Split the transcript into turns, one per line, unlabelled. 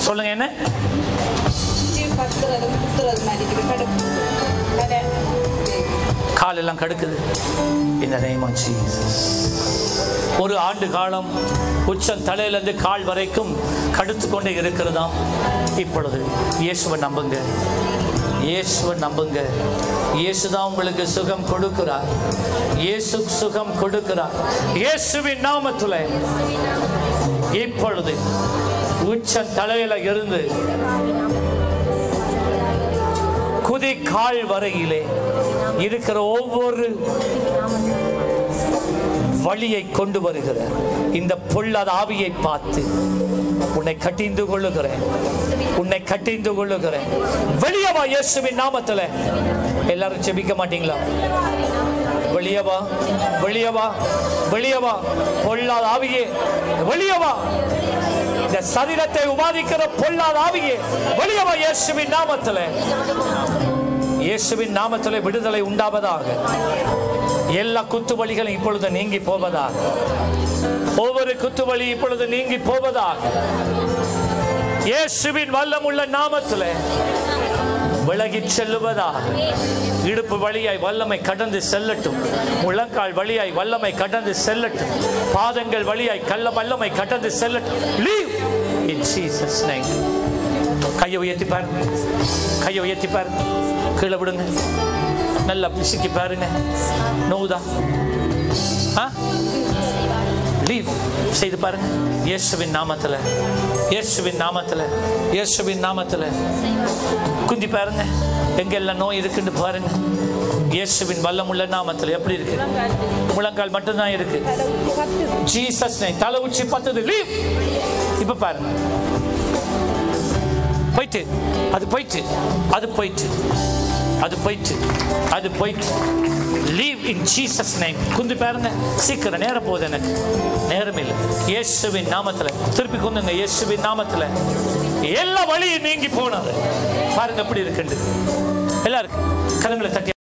சொல்லுங்க என்ன
பத்துறது குத்துறது மாதிரி இருக்குது கடுப்பு கடை
காலெல்லாம் கடுக்குது இந்த நேம் ஆஃப் ஜீசஸ் ஒரு ஆண்டு காலம் உச்சம் தலையிலிருந்து கால் வரைக்கும் கடுத்து கொண்டே இருக்கிறதாம் இப்பொழுது இயேசுவை நம்புங்க இயேசுவை நம்புங்க இயேசு தான் உங்களுக்கு சுகம் கொடுக்கிறார் இயேசு சுகம் கொடுக்கிறார் இயேசுவின் நாமத்துல இப்பொழுது உச்சம் தலையில இருந்து குதி கால் வரையிலே இருக்கிற ஒவ்வொரு வழியை கொண்டு வருகிற இந்த பொல்லாத ஆவியை பார்த்து உன்னை கட்டிந்து கொள்ளுகிறேன் உன்னை கட்டிந்து கொள்ளுகிறேன் வெளியே வா இயேசுவின் நாமத்துல எல்லாரும் செபிக்க மாட்டீங்களா வெளியே வா வெளியே வா வெளியே வா பொல்லாத ஆவியே வெளியே வா இந்த சரீரத்தை உபாதிக்கிற பொல்லாத ஆவியே வெளியே வா இயேசுவின் நாமத்துல இயேசுவின் நாமத்திலே விடுதலை உண்டாவதாக எல்லா குத்துவலிகளும் இப்பொழுது நீங்கி போவதாக ஒவ்வொரு குத்துவலி இப்பொழுது நீங்கி போவதாக இயேசுவின் வல்லமுள்ள நாமத்திலே விலகி செல்லுவதாக இடுப்பு வழியாய் வல்லமை கடந்து செல்லட்டும் முழங்கால் வழியாய் வல்லமை கடந்து செல்லட்டும் பாதங்கள் வழியாய் கள்ள வல்லமை கடந்து செல்லட்டும் லீவ் இன் ஜீசஸ் நேம் கையை உயர்த்தி பாருங்க கையை உயர்த்தி பாருங்க கீழே விடுங்க நல்லா பிசுக்கி பாருங்க நோவுதா ஆ லீவ் செய்து பாருங்க இயேசுவின் நாமத்துல இயேசுவின் நாமத்துல இயேசுவின் நாமத்துல குந்தி பாருங்க எங்கெல்லாம் நோய் இருக்குன்னு பாருங்க இயேசுவின் வல்லமுள்ள நாமத்துல எப்படி இருக்கு முழங்கால் மட்டும்தான் இருக்கு ஜீசஸ் தலை உச்சி பத்தது லீவ் இப்ப பாருங்க போயிட்டு அது போயிட்டு அது போயிட்டு அது போயிட்டு அது போயிட்டு லீவ் இன் ஜீசஸ் நேம் குந்து பாருங்க சீக்கிரம் நேரம் போகுது எனக்கு நேரம் இல்லை இயேசுவின் நாமத்துல திருப்பி குந்துங்க இயேசுவின் நாமத்துல எல்லா வழியும் நீங்கி போனது பாருங்க எப்படி இருக்குண்டு எல்லாருக்கும் கரங்களை தட்டி